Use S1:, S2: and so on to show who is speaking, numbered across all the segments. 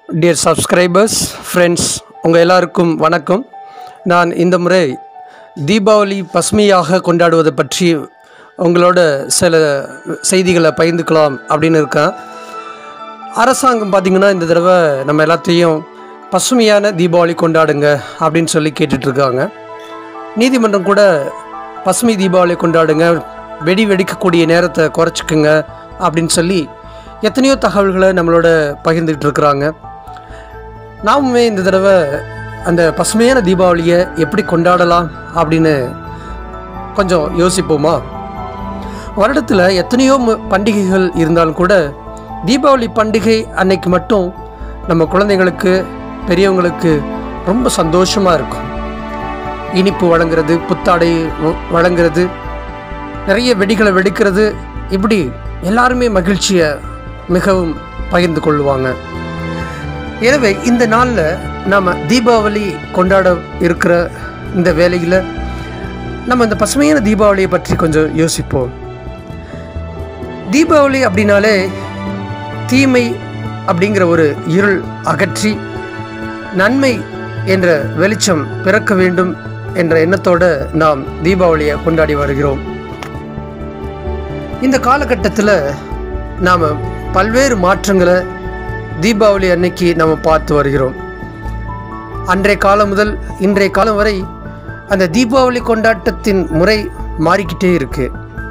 S1: dear subscribers friends உங்கள் எல்லாருக்கும் வணக்கம் நான் இந்த முறை தீபாவளி பசுமையாக கொண்டாடுவதை பற்றி உங்களோட சில செய்திகளை பகிர்ந்துக்கலாம் அப்படின்னு இருக்கேன் அரசாங்கம் பார்த்திங்கன்னா இந்த தடவை நம்ம எல்லாத்தையும் பசுமையான தீபாவளி கொண்டாடுங்க அப்படின்னு சொல்லி கேட்டுட்ருக்காங்க நீதிமன்றம் கூட பசுமை தீபாவளி கொண்டாடுங்க வெடி வெடிக்கக்கூடிய நேரத்தை குறைச்சிக்குங்க அப்படின்னு சொல்லி எத்தனையோ தகவல்களை நம்மளோட பகிர்ந்துக்கிட்டு இருக்கிறாங்க நாமுமே இந்த தடவை அந்த பசுமையான தீபாவளியை எப்படி கொண்டாடலாம் அப்படின்னு கொஞ்சம் யோசிப்போமா வருடத்தில் எத்தனையோ மு- பண்டிகைகள் இருந்தாலும் கூட தீபாவளி பண்டிகை அன்னைக்கு மட்டும் நம்ம குழந்தைங்களுக்கு பெரியவங்களுக்கு ரொம்ப சந்தோஷமாக இருக்கும் இனிப்பு வழங்குறது புத்தாடை வ- வழங்குறது நிறைய வெடிகளை வெடிக்கிறது இப்படி எல்லாருமே மகிழ்ச்சியை மிகவும் பகிர்ந்து கொள்ளுவாங்க எனவே இந்த நாளில் நாம் தீபாவளி கொண்டாட இருக்கிற இந்த வேளையில் நம்ம இந்த பசுமையான தீபாவளியை பற்றி கொஞ்சம் யோசிப்போம் தீபாவளி அப்படின்னாலே தீமை அப்படிங்கிற ஒரு இருள் அகற்றி நன்மை என்ற வெளிச்சம் பிறக்க வேண்டும் என்ற எண்ணத்தோடு நாம் தீபாவளியை கொண்டாடி வருகிறோம் இந்த காலகட்டத்தில் நாம் பல்வேறு மாற்றங்களை தீபாவளி அன்னைக்கு நம்ம பார்த்து வருகிறோம் அன்றைய காலம் முதல் இன்றைய காலம் வரை அந்த தீபாவளி கொண்டாட்டத்தின் முறை மாறிக்கிட்டே இருக்கு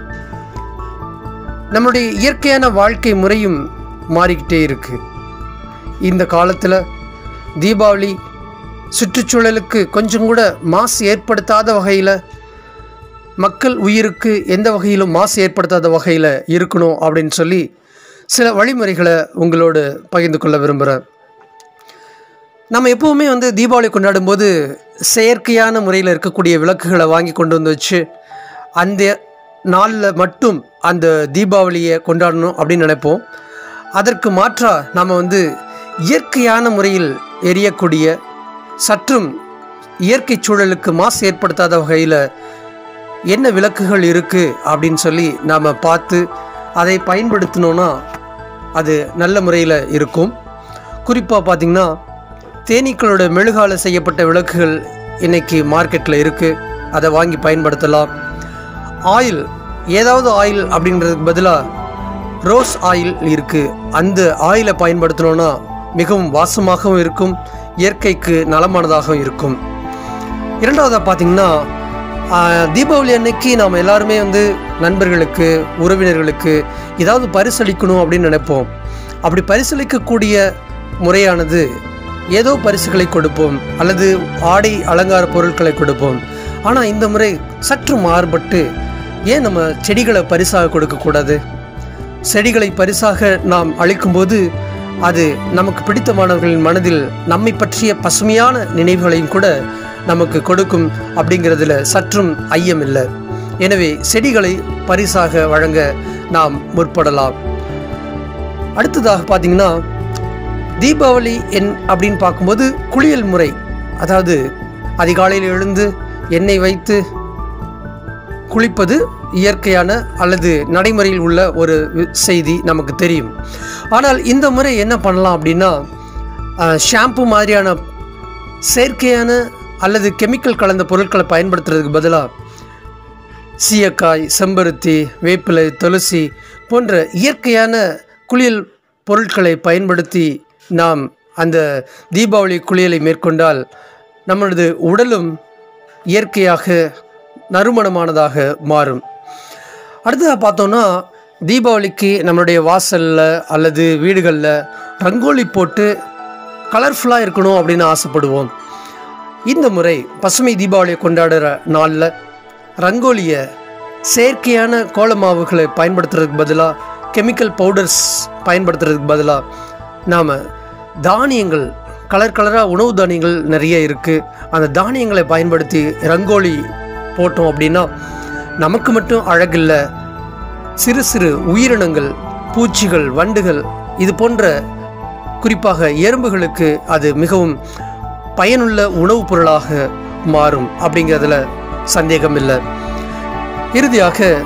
S1: நம்முடைய இயற்கையான வாழ்க்கை முறையும் மாறிக்கிட்டே இருக்கு இந்த காலத்தில் தீபாவளி சுற்றுச்சூழலுக்கு கொஞ்சம் கூட மாசு ஏற்படுத்தாத வகையில் மக்கள் உயிருக்கு எந்த வகையிலும் மாசு ஏற்படுத்தாத வகையில் இருக்கணும் அப்படின்னு சொல்லி சில வழிமுறைகளை உங்களோடு பகிர்ந்து கொள்ள விரும்புகிறேன் நம்ம எப்போவுமே வந்து தீபாவளி கொண்டாடும் போது செயற்கையான முறையில் இருக்கக்கூடிய விளக்குகளை வாங்கி கொண்டு வந்து வச்சு அந்த நாளில் மட்டும் அந்த தீபாவளியை கொண்டாடணும் அப்படின்னு நினைப்போம் அதற்கு மாற்றாக நம்ம வந்து இயற்கையான முறையில் எரியக்கூடிய சற்றும் இயற்கை சூழலுக்கு மாசு ஏற்படுத்தாத வகையில் என்ன விளக்குகள் இருக்குது அப்படின்னு சொல்லி நாம் பார்த்து அதை பயன்படுத்தினோன்னா அது நல்ல முறையில் இருக்கும் குறிப்பாக பார்த்திங்கன்னா தேனீக்களோட மெழுகால செய்யப்பட்ட விளக்குகள் இன்னைக்கு மார்க்கெட்டில் இருக்குது அதை வாங்கி பயன்படுத்தலாம் ஆயில் ஏதாவது ஆயில் அப்படின்றதுக்கு பதிலாக ரோஸ் ஆயில் இருக்குது அந்த ஆயிலை பயன்படுத்தினோன்னா மிகவும் வாசமாகவும் இருக்கும் இயற்கைக்கு நலமானதாகவும் இருக்கும் இரண்டாவதாக பார்த்தீங்கன்னா ஆஹ், தீபாவளி அன்னைக்கு நாம் எல்லாருமே வந்து நண்பர்களுக்கு உறவினர்களுக்கு ஏதாவது பரிசளிக்கணும் அப்படின்னு நினைப்போம் அப்படி பரிசளிக்கக்கூடிய முறையானது ஏதோ பரிசுகளை கொடுப்போம் அல்லது ஆடை அலங்கார பொருட்களை கொடுப்போம் ஆனால் இந்த முறை சற்று மாறுபட்டு ஏன் நம்ம செடிகளை பரிசாக கொடுக்கக்கூடாது செடிகளை பரிசாக நாம் அளிக்கும்போது அது நமக்கு பிடித்தமானவர்களின் மனதில் நம்மை பற்றிய பசுமையான நினைவுகளையும் கூட நமக்கு கொடுக்கும் அப்படிங்கிறதுல சற்றும் ஐயம் இல்லை எனவே செடிகளை பரிசாக வழங்க நாம் முற்படலாம் அடுத்ததாக பார்த்தீங்கன்னா தீபாவளி என் அப்படின்னு பார்க்கும்போது குளியல் முறை அதாவது அதிகாலையில் எழுந்து எண்ணெய் வைத்து குளிப்பது இயற்கையான அல்லது நடைமுறையில் உள்ள ஒரு வி- செய்தி நமக்கு தெரியும் ஆனால் இந்த முறை என்ன பண்ணலாம் அப்படின்னா ஷாம்பு மாதிரியான செயற்கையான அல்லது கெமிக்கல் கலந்த பொருட்களை பயன்படுத்துறதுக்கு பதிலாக சீயக்காய் செம்பருத்தி வேப்பிலை துளசி போன்ற இயற்கையான குளியல் பொருட்களை பயன்படுத்தி நாம் அந்த தீபாவளி குளியலை மேற்கொண்டால் நம்மளது உடலும் இயற்கையாக நறுமணமானதாக மாறும் அடுத்ததாக பார்த்தோன்னா தீபாவளிக்கு நம்மளுடைய வாசலில் அல்லது வீடுகளில் ரங்கோலி போட்டு கலர்ஃபுல்லாக இருக்கணும் அப்படின்னு ஆசைப்படுவோம் இந்த முறை பசுமை தீபாவளியை கொண்டாடுற நாளில் ரங்கோலியை செயற்கையான கோலமாவுகளை பயன்படுத்துறதுக்கு பதிலாக கெமிக்கல் பவுடர்ஸ் பயன்படுத்துறதுக்கு பதிலாக நாம் தானியங்கள் கலர் கலராக உணவு தானியங்கள் நிறைய இருக்குது அந்த தானியங்களை பயன்படுத்தி ரங்கோலி போட்டோம் அப்படின்னா நமக்கு மட்டும் அழகில்லை சிறு சிறு உயிரினங்கள் பூச்சிகள் வண்டுகள் இது போன்ற குறிப்பாக எறும்புகளுக்கு அது மிகவும் பயனுள்ள உணவுப் பொருளாக மாறும் அப்படிங்கிறதுல சந்தேகம் இல்லை இறுதியாக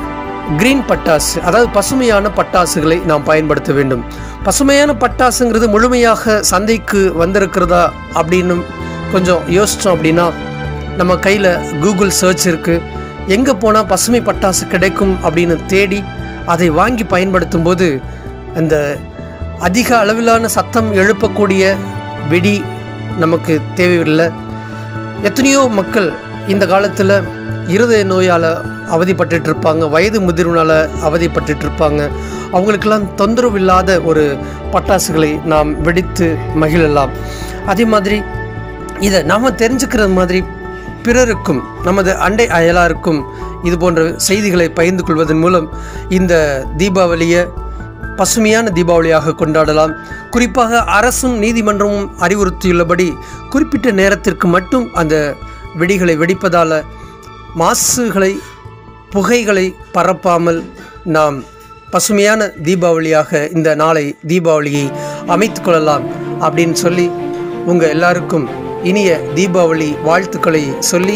S1: கிரீன் பட்டாசு அதாவது பசுமையான பட்டாசுகளை நாம் பயன்படுத்த வேண்டும் பசுமையான பட்டாசுங்கிறது முழுமையாக சந்தைக்கு வந்திருக்கிறதா அப்படின்னு கொஞ்சம் யோசித்தோம் அப்படின்னா நம்ம கையில் கூகுள் சர்ச் இருக்குது எங்கே போனால் பசுமை பட்டாசு கிடைக்கும் அப்படின்னு தேடி அதை வாங்கி பயன்படுத்தும் போது அந்த அதிக அளவிலான சத்தம் எழுப்பக்கூடிய வெடி நமக்கு தேவையில்லை எத்தனையோ மக்கள் இந்த காலத்தில் இருதய நோயால் அவதிப்பட்டுட்டு இருப்பாங்க வயது முதிர்வுனால் அவதிப்பட்டுட்டு இருப்பாங்க அவங்களுக்கெல்லாம் தொந்தரவு இல்லாத ஒரு பட்டாசுகளை நாம் வெடித்து மகிழலாம் அதே மாதிரி இதை நாம் தெரிஞ்சுக்கிறது மாதிரி பிறருக்கும் நமது அண்டை அயலாருக்கும் இது போன்ற செய்திகளை பகிர்ந்து கொள்வதன் மூலம் இந்த தீபாவளியை பசுமையான தீபாவளியாக கொண்டாடலாம் குறிப்பாக அரசும் நீதிமன்றமும் அறிவுறுத்தியுள்ளபடி குறிப்பிட்ட நேரத்திற்கு மட்டும் அந்த வெடிகளை வெடிப்பதால் மாசுகளை புகைகளை பரப்பாமல் நாம் பசுமையான தீபாவளியாக இந்த நாளை தீபாவளியை அமைத்து கொள்ளலாம் அப்படின்னு சொல்லி உங்கள் எல்லாருக்கும் இனிய தீபாவளி வாழ்த்துக்களை சொல்லி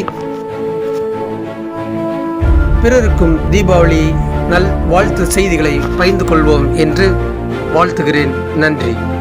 S1: பிறருக்கும் தீபாவளி நல் வாழ்த்து செய்திகளை பகிர்ந்து கொள்வோம் என்று வாழ்த்துகிறேன் நன்றி